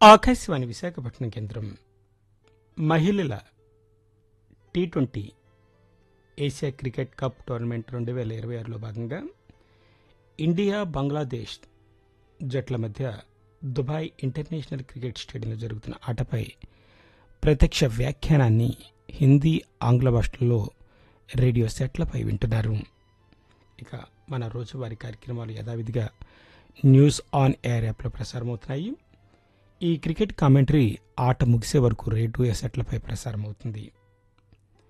ఆకాశవాణి విశాఖపట్నం కేంద్రం మహిళల T twenty Asia cricket cup tournament రెండు వేల ఇరవై ఆరులో భాగంగా ఇండియా బంగ్లాదేశ్ జట్ల మధ్య దుబాయ్ ఇంటర్నేషనల్ క్రికెట్ స్టేడియంలో జరుగుతున్న ఆటపై ప్రత్యక్ష వ్యాఖ్యానాన్ని హిందీ ఆంగ్ల భాషల్లో రేడియో సెట్లపై వింటున్నారు ఇక మన రోజువారీ కార్యక్రమాలు యథావిధిగా న్యూస్ ఆన్ ఎయిర్ యాప్లో ప్రసారమవుతున్నాయి ఈ క్రికెట్ కామెంటరీ ఆట ముగిసే వరకు రేడియో సెట్లపై ప్రసారమవుతుంది